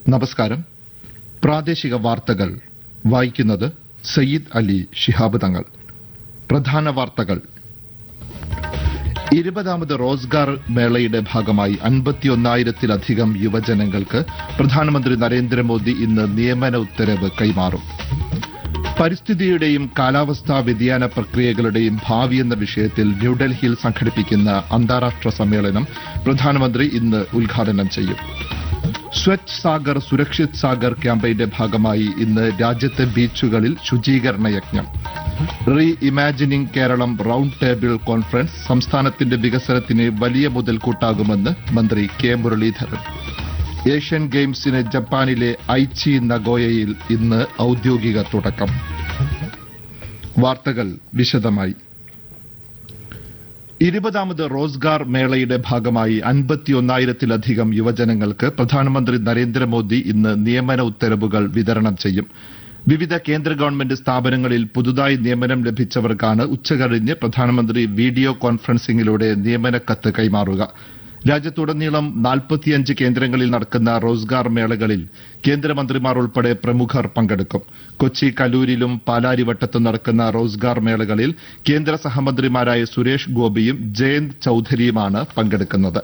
നമസ്കാരം പ്രാദേശിക വാർത്തകൾ വായിക്കുന്നത് സയ്യിദ് അലി ശിഹാബ് തങ്ങൾ പ്രധാന വാർത്തകൾ ഇരുപതാമത് റോസ്ഗാർ മേളയുടെ ഭാഗമായി അൻപത്തിയൊന്നായിരത്തിലധികം യുവജനങ്ങൾക്ക് പ്രധാനമന്ത്രി നരേന്ദ്രമോദി ഇന്ന് നിയമന ഉത്തരവ് കൈമാറും പരിസ്ഥിതിയുടെയും കാലാവസ്ഥാ വ്യതിയാന പ്രക്രിയകളുടെയും ഭാവി എന്ന വിഷയത്തിൽ ന്യൂഡൽഹിയിൽ സംഘടിപ്പിക്കുന്ന അന്താരാഷ്ട്ര സമ്മേളനം പ്രധാനമന്ത്രി ഇന്ന് ഉദ്ഘാടനം ചെയ്യും സ്വച്ഛ് സാഗർ സുരക്ഷിത് സാഗർ ക്യാമ്പയിന്റെ ഭാഗമായി ഇന്ന് രാജ്യത്തെ ബീച്ചുകളിൽ ശുചീകരണ യജ്ഞം re imagining Keralam round table conference സംസ്ഥാനത്തിന്റെ വികസനത്തിന് വലിയ മുതൽക്കൂട്ടാകുമെന്ന് മന്ത്രി കെ മുരളീധരൻ ഏഷ്യൻ ഗെയിംസിന് ജപ്പാനിലെ ഐച്ചി നഗോയയിൽ ഇന്ന് ഔദ്യോഗിക തുടക്കം വാർത്തകൾ വിശദമായി ഇരുപതാമത് റോസ്ഗാർ മേളയുടെ ഭാഗമായി അൻപത്തിയൊന്നായിരത്തിലധികം യുവജനങ്ങൾക്ക് പ്രധാനമന്ത്രി നരേന്ദ്രമോദി ഇന്ന് നിയമന ഉത്തരവുകൾ വിതരണം ചെയ്യും വിവിധ കേന്ദ്ര ഗവൺമെന്റ് സ്ഥാപനങ്ങളിൽ പുതുതായി നിയമനം ലഭിച്ചവർക്കാണ് ഉച്ചകഴിഞ്ഞ് പ്രധാനമന്ത്രി വീഡിയോ കോൺഫറൻസിംഗിലൂടെ നിയമനക്കത്ത് കൈമാറുക രാജ്യത്തുടനീളം നാൽപ്പത്തിയഞ്ച് കേന്ദ്രങ്ങളിൽ നടക്കുന്ന റോസ്ഗാർ മേളകളിൽ കേന്ദ്രമന്ത്രിമാർ ഉൾപ്പെടെ പ്രമുഖർ പങ്കെടുക്കും കൊച്ചി കലൂരിലും പാലാരിവട്ടത്തും നടക്കുന്ന റോസ്ഗാർ മേളകളിൽ കേന്ദ്ര സഹമന്ത്രിമാരായ സുരേഷ് ഗോപിയും ജയന്ത് ചൌധരിയുമാണ് പങ്കെടുക്കുന്നത്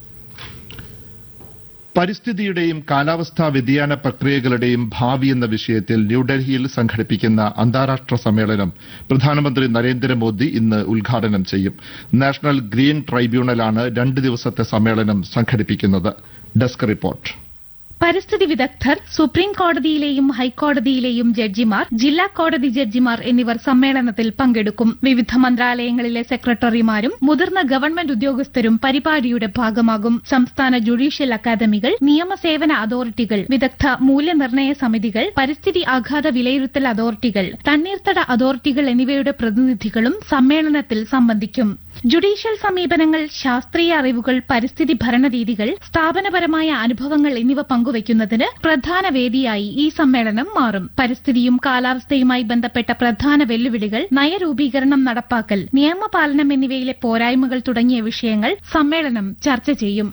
പരിസ്ഥിതിയുടെയും കാലാവസ്ഥാ വ്യതിയാന പ്രക്രിയകളുടെയും ഭാവി എന്ന വിഷയത്തിൽ ന്യൂഡൽഹിയിൽ സംഘടിപ്പിക്കുന്ന അന്താരാഷ്ട്ര സമ്മേളനം പ്രധാനമന്ത്രി നരേന്ദ്രമോദി ഇന്ന് ഉദ്ഘാടനം ചെയ്യും നാഷണൽ ഗ്രീൻ ട്രൈബ്യൂണലാണ് രണ്ട് ദിവസത്തെ സമ്മേളനം സംഘടിപ്പിക്കുന്നത് ഡെസ്ക് റിപ്പോർട്ട് പരിസ്ഥിതി വിദഗ്ധർ സുപ്രീം കോടതിയിലെയും ഹൈക്കോടതിയിലെയും ജഡ്ജിമാർ ജില്ലാ കോടതി ജഡ്ജിമാർ എന്നിവർ സമ്മേളനത്തിൽ പങ്കെടുക്കും വിവിധ മന്ത്രാലയങ്ങളിലെ സെക്രട്ടറിമാരും മുതിർന്ന ഗവൺമെന്റ് ഉദ്യോഗസ്ഥരും പരിപാടിയുടെ ഭാഗമാകും സംസ്ഥാന ജുഡീഷ്യൽ അക്കാദമികൾ നിയമസേവന അതോറിറ്റികൾ വിദഗ്ധ മൂല്യനിർണ്ണയ സമിതികൾ പരിസ്ഥിതി ആഘാത വിലയിരുത്തൽ അതോറിറ്റികൾ തണ്ണീർത്തട അതോറിറ്റികൾ എന്നിവയുടെ പ്രതിനിധികളും സമ്മേളനത്തിൽ സംബന്ധിക്കും ജുഡീഷ്യൽ സമീപനങ്ങൾ ശാസ്ത്രീയ അറിവുകൾ പരിസ്ഥിതി ഭരണരീതികൾ സ്ഥാപനപരമായ അനുഭവങ്ങൾ എന്നിവ പങ്കുവയ്ക്കുന്നതിന് പ്രധാന വേദിയായി ഈ സമ്മേളനം മാറും പരിസ്ഥിതിയും കാലാവസ്ഥയുമായി ബന്ധപ്പെട്ട പ്രധാന വെല്ലുവിളികൾ നയരൂപീകരണം നടപ്പാക്കൽ നിയമപാലനം എന്നിവയിലെ പോരായ്മകൾ തുടങ്ങിയ വിഷയങ്ങൾ സമ്മേളനം ചർച്ച ചെയ്യും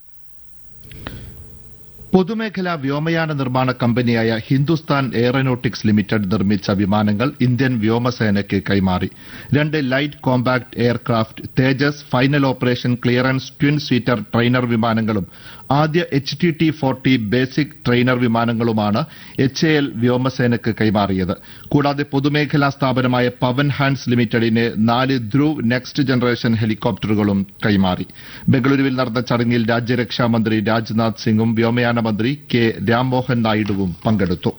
പൊതുമേഖലാ വ്യോമയാന നിർമ്മാണ കമ്പനിയായ ഹിന്ദുസ്ഥാൻ എയറോനോട്ടിക്സ് ലിമിറ്റഡ് നിർമ്മിച്ച വിമാനങ്ങൾ ഇന്ത്യൻ വ്യോമസേനയ്ക്ക് കൈമാറി രണ്ട് light compact aircraft Tejas final operation clearance twin seater trainer വിമാനങ്ങളും ആദ്യ H T T forty basic trainer വിമാനങ്ങളുമാണ് എച്ച് എ എൽ വ്യോമസേനയ്ക്ക് കൈമാറിയത് കൂടാതെ പൊതുമേഖലാ സ്ഥാപനമായ പവൻ ഹാൻഡ്സ് ലിമിറ്റഡിന് നാല് ധ്രുവ് നെക്സ്റ്റ് ജനറേഷൻ ഹെലികോപ്റ്ററുകളും കൈമാറി ബംഗളൂരുവിൽ നടന്ന ചടങ്ങിൽ രാജ്യരക്ഷാമന്ത്രി രാജ്നാഥ് സിംഗും വ്യോമയാന മന്ത്രി കെ രാംമോഹൻ നായിഡുവും പങ്കെടുത്തു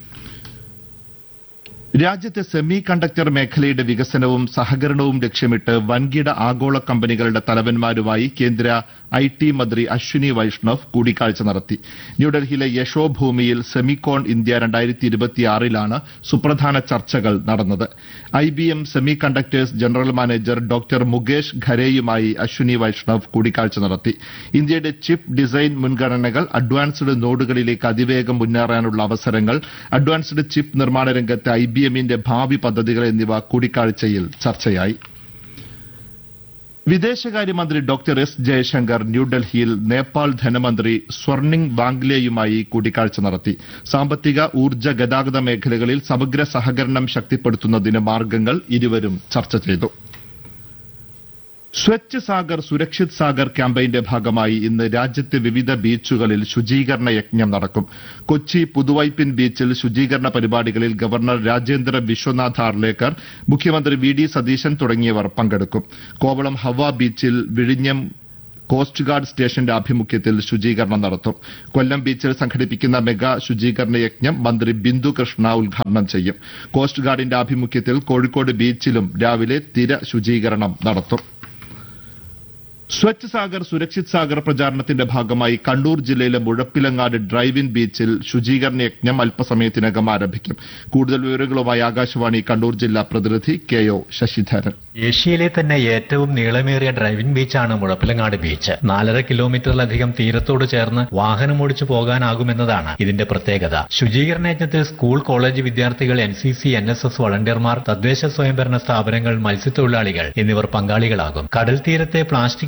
രാജ്യത്തെ സെമി കണ്ടക്ടർ മേഖലയുടെ വികസനവും സഹകരണവും ലക്ഷ്യമിട്ട് വൻകിട ആഗോള കമ്പനികളുടെ തലവന്മാരുമായി കേന്ദ്ര ഐ ടി മന്ത്രി അശ്വിനി വൈഷ്ണവ് കൂടിക്കാഴ്ച നടത്തി ന്യൂഡൽഹിയിലെ യശോഭൂമിയിൽ സെമികോൺ ഇന്ത്യ രണ്ടായിരത്തി ഇരുപത്തിയാറിലാണ് സുപ്രധാന ചർച്ചകൾ നടന്നത് I B M semi conductors general manager doctor Mukesh ഖരേയുമായി അശ്വിനി വൈഷ്ണവ് കൂടിക്കാഴ്ച നടത്തി ഇന്ത്യയുടെ ചിപ്പ് ഡിസൈൻ മുൻഗണനകൾ അഡ്വാൻസ്ഡ് നോഡുകളിലേക്ക് അതിവേഗം മുന്നേറാനുള്ള അവസരങ്ങൾ അഡ്വാൻസ്ഡ് ചിപ്പ് നിർമ്മാണ രംഗത്തെ ഐ ബി എമ്മിന്റെ ഭാവി പദ്ധതികൾ എന്നിവ കൂടിക്കാഴ്ചയിൽ ചർച്ചയായി വിദേശകാര്യമന്ത്രി ഡോക്ടർ എസ് ജയശങ്കർ ന്യൂഡൽഹിയിൽ നേപ്പാൾ ധനമന്ത്രി സ്വർണിംഗ് വാങ്ലെയുമായി കൂടിക്കാഴ്ച നടത്തി സാമ്പത്തിക ഊർജ്ജ ഗതാഗത മേഖലകളിൽ സമഗ്ര സഹകരണം ശക്തിപ്പെടുത്തുന്നതിന് മാർഗങ്ങൾ ഇരുവരും ചർച്ച ചെയ്തു സ്വച്ഛ് സാഗർ സുരക്ഷിത് സാഗർ ക്യാമ്പയിന്റെ ഭാഗമായി ഇന്ന് രാജ്യത്തെ വിവിധ ബീച്ചുകളിൽ ശുചീകരണ യജ്ഞം നടക്കും കൊച്ചി പുതുവൈപ്പിൻ ബീച്ചിൽ ശുചീകരണ പരിപാടികളിൽ ഗവർണർ രാജേന്ദ്ര വിശ്വനാഥ് ആർലേക്കർ മുഖ്യമന്ത്രി വി ഡി സതീശൻ തുടങ്ങിയവർ പങ്കെടുക്കും കോവളം ഹവ ബീച്ചിൽ വിഴിഞ്ഞം കോസ്റ്റ് ഗാർഡ് സ്റ്റേഷന്റെ ആഭിമുഖ്യത്തിൽ ശുചീകരണം നടത്തും കൊല്ലം ബീച്ചിൽ സംഘടിപ്പിക്കുന്ന മെഗാ ശുചീകരണ യജ്ഞം മന്ത്രി ബിന്ദു കൃഷ്ണ ഉദ്ഘാടനം ചെയ്യും കോസ്റ്റ് ഗാർഡിന്റെ ആഭിമുഖ്യത്തിൽ കോഴിക്കോട് ബീച്ചിലും രാവിലെ തിര ശുചീകരണം നടത്തും സ്വച്ഛ് സാഗർ സുരക്ഷിത് സാഗർ പ്രചാരണത്തിന്റെ ഭാഗമായി കണ്ണൂർ ജില്ലയിലെ മുഴപ്പിലങ്ങാട് ഡ്രൈവ് ഇൻ ബീച്ചിൽ ശുചീകരണ യജ്ഞം അല്പസമയത്തിനകം ആരംഭിക്കും കൂടുതൽ വിവരങ്ങളുമായി ആകാശവാണി കണ്ണൂർ ജില്ലാ പ്രതിനിധി കെ ഒ ശശിധരൻ ഏഷ്യയിലെ തന്നെ ഏറ്റവും നീളമേറിയ ഡ്രൈവിംഗ് ബീച്ചാണ് മുഴപ്പിലങ്ങാട് ബീച്ച് നാലര കിലോമീറ്ററിലധികം തീരത്തോട് ചേർന്ന് വാഹനമോടിച്ചു പോകാനാകുമെന്നതാണ് ഇതിന്റെ പ്രത്യേകത ശുചീകരണ യജ്ഞത്തിൽ സ്കൂൾ കോളേജ് വിദ്യാർത്ഥികൾ N C C N S S വളണ്ടിയർമാർ തദ്ദേശ സ്വയംഭരണ സ്ഥാപനങ്ങൾ മത്സ്യത്തൊഴിലാളികൾ എന്നിവർ പങ്കാളികളാകും കടൽ തീരത്തെ പ്ലാസ്റ്റിക്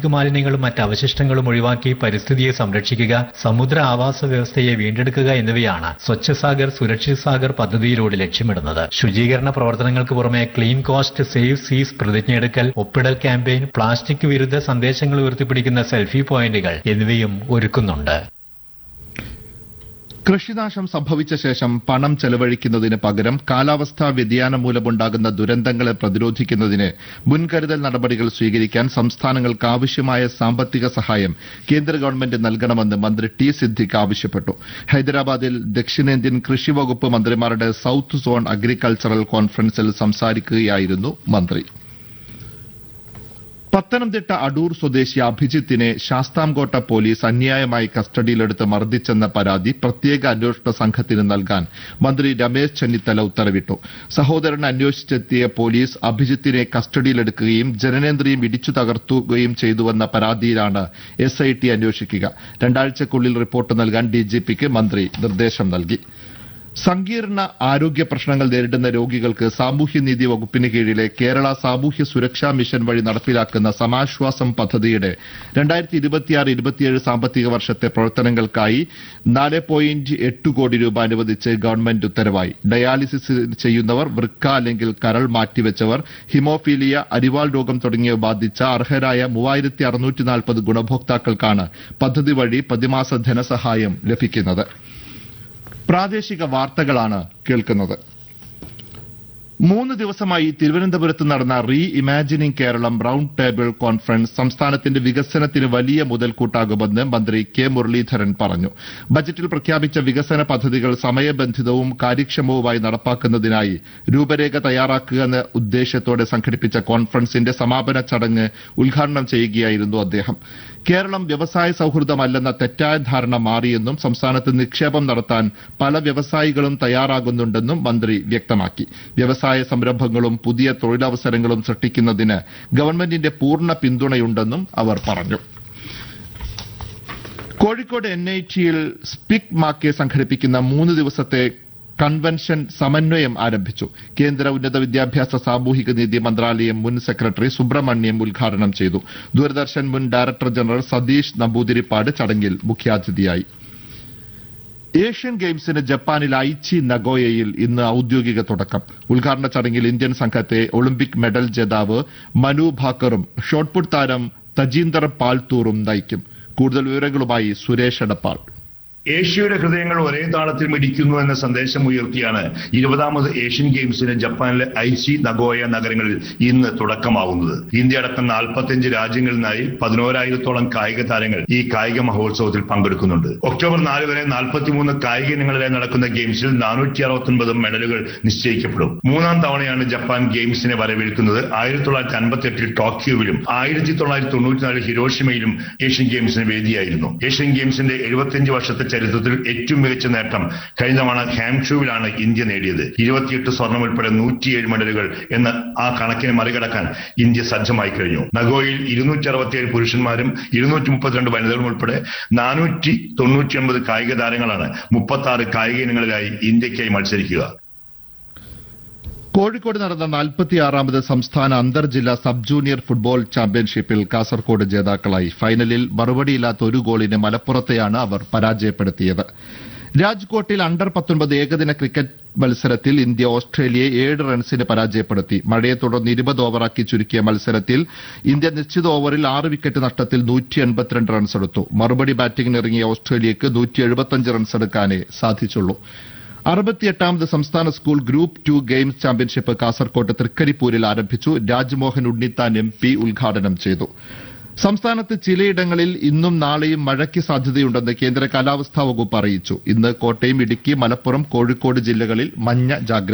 തൂത്തുമാലിന്യങ്ങളും മറ്റ് അവശിഷ്ടങ്ങളും ഒഴിവാക്കി പരിസ്ഥിതിയെ സംരക്ഷിക്കുക സമുദ്ര ആവാസ വ്യവസ്ഥയെ വീണ്ടെടുക്കുക എന്നിവയാണ് സ്വച്ഛ സാഗർ സുരക്ഷിത് സാഗർ പദ്ധതിയിലൂടെ ലക്ഷ്യമിടുന്നത് ശുചീകരണ പ്രവർത്തനങ്ങൾക്ക് പുറമെ ക്ലീൻ കോസ്റ്റ് സേവ് സീസ് പ്രതിജ്ഞയെടുക്കൽ ഒപ്പിടൽ ക്യാമ്പയിൻ പ്ലാസ്റ്റിക് വിരുദ്ധ സന്ദേശങ്ങൾ ഉയർത്തിപ്പിടിക്കുന്ന സെൽഫി പോയിന്റുകൾ എന്നിവയും ഒരുക്കുന്നുണ്ട് കൃഷിനാശം സംഭവിച്ച ശേഷം പണം ചെലവഴിക്കുന്നതിന് പകരം കാലാവസ്ഥാ വ്യതിയാനം മൂലമുണ്ടാകുന്ന ദുരന്തങ്ങളെ പ്രതിരോധിക്കുന്നതിന് മുൻകരുതൽ നടപടികൾ സ്വീകരിക്കാൻ സംസ്ഥാനങ്ങൾക്ക് ആവശ്യമായ സാമ്പത്തിക സഹായം കേന്ദ്ര ഗവൺമെന്റ് നൽകണമെന്ന് മന്ത്രി ടി സിദ്ദിഖ് ആവശ്യപ്പെട്ടു ഹൈദരാബാദിൽ ദക്ഷിണേന്ത്യൻ കൃഷി വകുപ്പ് മന്ത്രിമാരുടെ സൌത്ത് സോൺ അഗ്രികൾച്ചറൽ കോൺഫറൻസിൽ സംസാരിക്കുകയായിരുന്നു മന്ത്രി പത്തനംതിട്ട അടൂർ സ്വദേശി അഭിജിത്തിനെ ശാസ്താംകോട്ട പോലീസ് അന്യായമായി കസ്റ്റഡിയിലെടുത്ത് മർദ്ദിച്ചെന്ന പരാതി പ്രത്യേക അന്വേഷണ സംഘത്തിന് നൽകാൻ മന്ത്രി രമേശ് ചെന്നിത്തല ഉത്തരവിട്ടു സഹോദരൻ അന്വേഷിച്ചെത്തിയ പോലീസ് അഭിജിത്തിനെ കസ്റ്റഡിയിലെടുക്കുകയും ജനനേന്ദ്രിയം ഇടിച്ചു തകർത്തുകയും ചെയ്തുവെന്ന പരാതിയിലാണ് എസ്ഐടി അന്വേഷിക്കുക രണ്ടാഴ്ചക്കുള്ളിൽ റിപ്പോർട്ട് നൽകാൻ ഡിജിപിക്ക് മന്ത്രി നിർദ്ദേശം നൽകി സങ്കീർണ ആരോഗ്യ പ്രശ്നങ്ങൾ നേരിടുന്ന രോഗികൾക്ക് സാമൂഹ്യനീതി വകുപ്പിന് കീഴിലെ കേരള സാമൂഹ്യ സുരക്ഷാ മിഷൻ വഴി നടപ്പിലാക്കുന്ന സമാശ്വാസം പദ്ധതിയുടെ രണ്ടായിരത്തി ഇരുപത്തിയാറ് ഇരുപത്തിയേഴ് സാമ്പത്തിക വർഷത്തെ പ്രവർത്തനങ്ങൾക്കായി നാല് പോയിന്റ് എട്ട് കോടി രൂപ അനുവദിച്ച് ഗവൺമെന്റ് ഉത്തരവായി ഡയാലിസിസ് ചെയ്യുന്നവർ വൃക്ക അല്ലെങ്കിൽ കരൾ മാറ്റിവെച്ചവർ ഹിമോഫീലിയ അരിവാൾ രോഗം തുടങ്ങിയവ ബാധിച്ച അർഹരായ മൂവായിരത്തി അറുന്നൂറ്റി നാൽപ്പത് ഗുണഭോക്താക്കൾക്കാണ് പദ്ധതി വഴി പ്രതിമാസ ധനസഹായം ലഭിക്കുന്നത് പ്രാദേശിക വാർത്തകളാണ് കേൾക്കുന്നത് മൂന്ന് ദിവസമായി തിരുവനന്തപുരത്ത് നടന്ന re imagining Keralam round table conference സംസ്ഥാനത്തിന്റെ വികസനത്തിന് വലിയ മുതൽക്കൂട്ടാകുമെന്ന് മന്ത്രി കെ മുരളീധരൻ പറഞ്ഞു ബജറ്റിൽ പ്രഖ്യാപിച്ച വികസന പദ്ധതികൾ സമയബന്ധിതവും കാര്യക്ഷമവുമായി നടപ്പാക്കുന്നതിനായി രൂപരേഖ തയ്യാറാക്കുക എന്ന ഉദ്ദേശത്തോടെ സംഘടിപ്പിച്ച കോൺഫറൻസിന്റെ സമാപന ചടങ്ങ് ഉദ്ഘാടനം ചെയ്യുകയായിരുന്നു അദ്ദേഹം കേരളം വ്യവസായ സൌഹൃദമല്ലെന്ന തെറ്റായ ധാരണ മാറിയെന്നും സംസ്ഥാനത്ത് നിക്ഷേപം നടത്താൻ പല വ്യവസായികളും തയ്യാറാകുന്നുണ്ടെന്നും മന്ത്രി വ്യക്തമാക്കി വ്യവസായ സംരംഭങ്ങളും പുതിയ തൊഴിലവസരങ്ങളും സൃഷ്ടിക്കുന്നതിന് ഗവൺമെന്റിന്റെ പൂർണ്ണ പിന്തുണയുണ്ടെന്നും അവർ പറഞ്ഞു കോഴിക്കോട് എൻ ഐ ടിയിൽ സ്പിക് മാക്കെ സംഘടിപ്പിക്കുന്ന മൂന്ന് ദിവസത്തെ കൺവെൻഷൻ സമന്വയം ആരംഭിച്ചു കേന്ദ്ര ഉന്നത വിദ്യാഭ്യാസ സാമൂഹിക നീതി മന്ത്രാലയം മുൻ സെക്രട്ടറി സുബ്രഹ്മണ്യം ഉദ്ഘാടനം ചെയ്തു ദൂരദർശൻ മുൻ ഡയറക്ടർ ജനറൽ സതീഷ് നമ്പൂതിരിപ്പാട് ചടങ്ങിൽ മുഖ്യാതിഥിയായി ഏഷ്യൻ ഗെയിംസിന് ജപ്പാനിൽ ഐച്ചി നഗോയയിൽ ഇന്ന് ഔദ്യോഗിക തുടക്കം ഉദ്ഘാടന ചടങ്ങിൽ ഇന്ത്യൻ സംഘത്തെ ഒളിമ്പിക് മെഡൽ ജേതാവ് മനു ഭാക്കറും ഷോട്ട്പുട്ട് താരം തജീന്ദർ പാൽത്തൂറും നയിക്കും കൂടുതൽ വിവരങ്ങളുമായി സുരേഷ് എടപ്പാൾ ഏഷ്യയുടെ ഹൃദയങ്ങൾ ഒരേ താളത്തിൽ മിടിക്കുന്നു എന്ന സന്ദേശം ഉയർത്തിയാണ് ഇരുപതാമത് ഏഷ്യൻ ഗെയിംസിന് ജപ്പാനിലെ ഐച്ചി നഗോയ നഗരങ്ങളിൽ ഇന്ന് തുടക്കമാവുന്നത് ഇന്ത്യ അടക്കം നാൽപ്പത്തിയഞ്ച് രാജ്യങ്ങളിൽ നിന്നായി പതിനോരായിരത്തോളം കായിക താരങ്ങൾ ഈ കായിക മഹോത്സവത്തിൽ പങ്കെടുക്കുന്നുണ്ട് ഒക്ടോബർ നാല് വരെ നാൽപ്പത്തിമൂന്ന് കായിക ഇനങ്ങളിലായി നടക്കുന്ന ഗെയിംസിൽ നാനൂറ്റി അറുപത്തൊൻപത് മെഡലുകൾ നിശ്ചയിക്കപ്പെടും മൂന്നാം തവണയാണ് ജപ്പാൻ ഗെയിംസിനെ വരവേൽക്കുന്നത് ആയിരത്തി തൊള്ളായിരത്തി അൻപത്തി എട്ടിൽ ടോക്കിയോവിലും ആയിരത്തി തൊള്ളായിരത്തി തൊണ്ണൂറ്റിനാല് ഹിരോഷിമയിലും ഏഷ്യൻ ഗെയിംസിന് വേദിയായിരുന്നു ഏഷ്യൻ ഗെയിംസിന്റെ എഴുപത്തിയഞ്ച് വർഷത്തെ ചരിത്രത്തിൽ ഏറ്റവും മികച്ച നേട്ടം കഴിഞ്ഞ തവണ ഹാംഷൂവിലാണ് ഇന്ത്യ നേടിയത് ഇരുപത്തിയെട്ട് സ്വർണം ഉൾപ്പെടെ നൂറ്റിയേഴ് മെഡലുകൾ എന്ന ആ കണക്കിനെ മറികടക്കാൻ ഇന്ത്യ സജ്ജമായി കഴിഞ്ഞു നഗോയിൽ ഇരുന്നൂറ്റി അറുപത്തിയേഴ് പുരുഷന്മാരും ഇരുന്നൂറ്റി മുപ്പത്തിരണ്ട് വനിതകളും ഉൾപ്പെടെ നാനൂറ്റി തൊണ്ണൂറ്റി ഒൻപത് കായിക താരങ്ങളാണ് മുപ്പത്തി ആറ് കായിക ഇനങ്ങളിലായി ഇന്ത്യയ്ക്കായി മത്സരിക്കുക കോഴിക്കോട് നടന്ന നാൽപ്പത്തിയാറാമത് സംസ്ഥാന അന്തർ ജില്ലാ സബ് ജൂനിയർ ഫുട്ബോൾ ചാമ്പ്യൻഷിപ്പിൽ കാസർകോട് ജേതാക്കളായി ഫൈനലിൽ മറുപടിയില്ലാത്ത ഒരു ഗോളിന് മലപ്പുറത്തെയാണ് അവർ പരാജയപ്പെടുത്തിയത് രാജ്കോട്ടിൽ അണ്ടർ പത്തൊൻപത് ഏകദിന ക്രിക്കറ്റ് മത്സരത്തിൽ ഇന്ത്യ ഓസ്ട്രേലിയയെ ഏഴ് റൺസിന് പരാജയപ്പെടുത്തി മഴയെ തുടർന്ന് ഇരുപത് ഓവറാക്കി ചുരുക്കിയ മത്സരത്തിൽ ഇന്ത്യ നിശ്ചിത ഓവറിൽ ആറ് വിക്കറ്റ് നഷ്ടത്തിൽ നൂറ്റി എൺപത്തിരണ്ട് റൺസ് എടുത്തു മറുപടി ബാറ്റിംഗിനിറങ്ങിയ ഓസ്ട്രേലിയക്ക് നൂറ്റി എഴുപത്തിയഞ്ച് റൺസ് എടുക്കാനേ സാധിച്ചുള്ളൂ അറുപത്തിയെട്ടാമത് സംസ്ഥാന school group two games championship കാസർകോട്ട് തൃക്കരിപ്പൂരിൽ ആരംഭിച്ചു രാജ്മോഹൻ ഉണ്ണിത്താൻ എം പി ഉദ്ഘാടനം ചെയ്തു സംസ്ഥാനത്ത് ചിലയിടങ്ങളിൽ ഇന്നും നാളെയും മഴയ്ക്ക് സാധ്യതയുണ്ടെന്ന് കേന്ദ്ര കാലാവസ്ഥാ വകുപ്പ് അറിയിച്ചു ഇന്ന് കോട്ടയം ഇടുക്കി മലപ്പുറം കോഴിക്കോട് ജില്ലകളിൽ മഞ്ഞ ജാഗ്രത